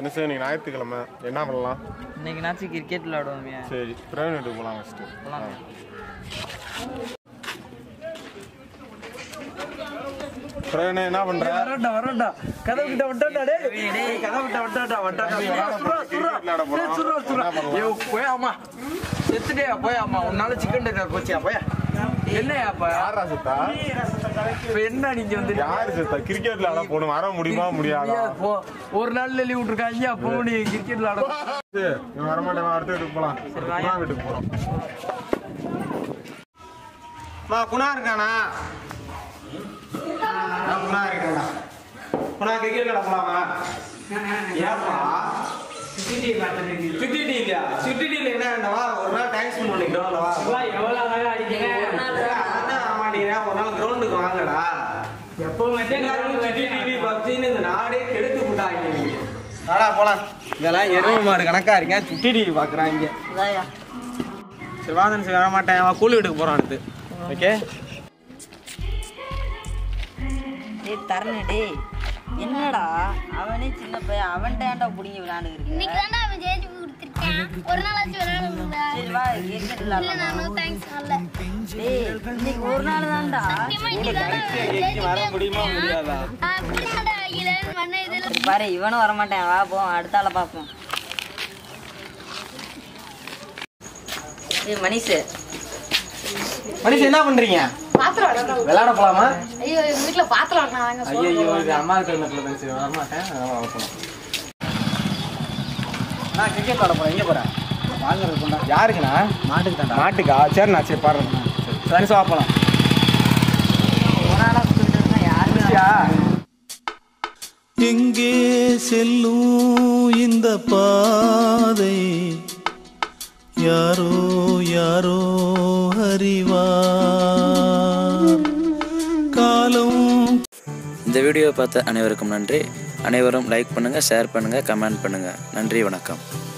தனுஷு இன்னைக்கு ஞாயிற்றுக்கிழமை என்ன பண்ணலாம் இன்னைக்கு நாச்சு கிரிக்கெட் விளையாடுவோமே சரி பிரவீன் வீட்டுக்கு போகலாம் ஃபஸ்ட்டு போலாமே பிரவீன் என்ன பண்ற வரண்டா வரண்டா கதவு கிட்ட விட்டாடா டேய் கதவு கிட்ட விட்டாடா விட்டாடா சுரா சுரா விளையாட போறோம். சுரா சுரா என்ன பண்ணலாம்? ஐயோ போய் அம்மா செத்துட்டே போய் அம்மா உன்னால சிக்கன் டின்னர் போச்சியா போய் என்னையாப்பா யாரா சுத்தா இப்ப என்ன நீங்க வந்து யாரு சுத்தா கிரிக்கெட் விளையாட போகணும் வர முடியுமா முடியாதா போ ஒரு நாள் லீவ் விட்டுருக்காங்க அப்போ நீ கிரிக்கெட் விளையாட சரி, இவன் வரமாட்டேன் அடுத்த வீட்டுக்கு போலாம் குணா வீட்டுக்கு போறோம் மா குணா இருக்கானா நான் குணா இருக்கேன்டா குணா கிரிக்கெட் விளையாட போலாமா ஏப்பா சுத்தி டி இல்லையா சுத்தி டி இல்ல என்ன வேண்டாம் வா ஒரு நாள் டைம் ஸ்பெண்ட் பண்ணிக்கிறோம் வா எவ்வளோ அழகா அடிக்கிறேன் அதான் ஆமாடிக்கிறேன் ஒரு நாள் கிரவுண்டுக்கு வாங்கடா எப்போ பப்ஜின்னு இந்த நாடே கெடுத்து விட்டாங்க வாடா போலாம் இதெல்லாம் எருமை மாடு கணக்கா இருக்கேன் சுட்டி டிவி பாக்குறாங்க சரி வாதன் சரி வர மாட்டேன் அவன் கூலி வீட்டுக்கு போறான் அடுத்து ஓகே டேய் தரணு டேய் என்னடா அவனே சின்ன பையன் அவன்கிட்ட ஏன்டா புடிங்கி விளையாண்டுருக்கு இன்னைக்கு தானே அவன் ஜெயிச்சு கொடுத்துருக்கேன் ஒரு நாளாச்சும் விளையாடணும்டா சரி வா கிரிக்கெட் இல்ல விளையாடலாம் நான் தேங்க்ஸ் நல்ல டேய் இன்னைக்கு ஒரு நாள் தான்டா சத்தியமா இன்னைக்கு தானே ஜெயிச்சு வர முடியுமா முடியாதா அப்படியாடா இல்லைன்னு பண்ண இதுல சரி பாரு இவனும் வரமாட்டேன் வா போ அடுத்த ஆளை பார்ப்போம் ஏய் மணிஷு மனுஷன் என்ன பண்றீங்க விளையாட போலாமா ஐயோ எங்க வீட்டுல பாத்திரம் வாங்க ஐயோ இது அம்மா இருக்கிற சரி வர மாட்டேன் அதனால வர போலாம் நான் கிரிக்கெட் விளையாட போறேன் எங்க போறேன் வாங்குறது கொண்டா யாருக்குண்ணா மாட்டுக்கு தான் மாட்டுக்கா சரிண்ணா சரி பாருங்க சரி சரி போலாம் ஒரு ஆளா சுத்திட்டு இருந்தா யாருமே எங்கே செல்லும் இந்த பாதை யாரோ யாரோ அறிவார் காலம் இந்த வீடியோ பார்த்த அனைவருக்கும் நன்றி அனைவரும் லைக் பண்ணுங்கள் ஷேர் பண்ணுங்கள் கமெண்ட் பண்ணுங்கள் நன்றி வணக்கம்